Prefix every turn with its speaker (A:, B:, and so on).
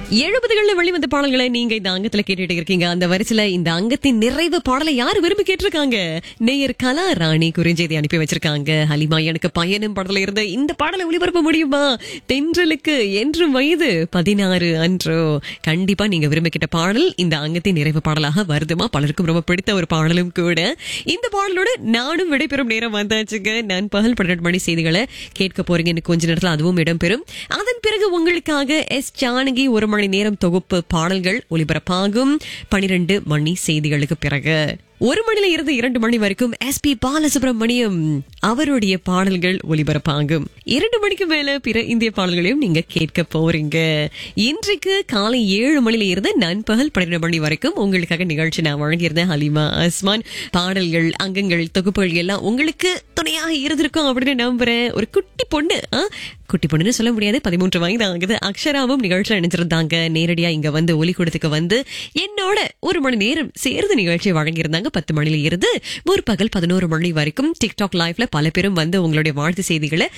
A: எழுபதுகள்ல வெளிவந்த பாடல்களை நீங்க இந்த அங்கத்துல கேட்டுட்டு இருக்கீங்க அந்த வரிசையில இந்த அங்கத்தின் நிறைவு பாடலை யாரு விரும்பி கேட்டிருக்காங்க நேயர் கலா ராணி குறிஞ்செய்தி அனுப்பி வச்சிருக்காங்க ஹலிமா எனக்கு பயணம் படத்துல இருந்து இந்த பாடலை ஒளிபரப்ப முடியுமா தென்றலுக்கு என்றும் வயது பதினாறு அன்றோ கண்டிப்பா நீங்க விரும்பி கேட்ட பாடல் இந்த அங்கத்தின் நிறைவு பாடலாக வருதுமா பலருக்கும் ரொம்ப பிடித்த ஒரு பாடலும் கூட இந்த பாடலோட நானும் விடைபெறும் நேரம் வந்தாச்சுங்க நான் பகல் பன்னெண்டு மணி செய்திகளை கேட்க போறீங்க இன்னும் கொஞ்ச நேரத்துல அதுவும் இடம்பெறும் அதன் பிறகு உங்களுக்காக எஸ் ஜானகி ஒரு மணி நேரம் தொகுப்பு பாடல்கள் ஒலிபரப்பாகும் பனிரெண்டு மணி செய்திகளுக்கு பிறகு ஒரு மணில இருந்து இரண்டு மணி வரைக்கும் எஸ் பி பாலசுப்ரமணியம் அவருடைய பாடல்கள் ஒலிபரப்பாகும் இரண்டு மணிக்கு மேல பிற இந்திய பாடல்களையும் நீங்க கேட்க போறீங்க இன்றைக்கு காலை ஏழு மணில இருந்து நண்பகல் பன்னிரண்டு மணி வரைக்கும் உங்களுக்காக நிகழ்ச்சி நான் வழங்கியிருந்தேன் ஹலிமா அஸ்மான் பாடல்கள் அங்கங்கள் தொகுப்புகள் எல்லாம் உங்களுக்கு துணையாக இருந்திருக்கும் அப்படின்னு நம்புறேன் ஒரு குட்டி பொண்ணு ஆ? குட்டி பொண்ணுன்னு சொல்ல முடியாது பதிமூன்று வயது ஆகுது அக்ஷராவும் நிகழ்ச்சியில் இணைஞ்சிருந்தாங்க நேரடியா இங்க வந்து ஒலி கொடுத்துக்கு வந்து என்னோட ஒரு மணி நேரம் சேர்ந்து நிகழ்ச்சி வழங்கியிருந்தாங்க பத்து மணில இருந்து ஒரு பகல் பதினோரு மணி வரைக்கும் டிக்டாக் லைவ்ல பல பேரும் வந்து உங்களுடைய வாழ்த்து செய்திகளை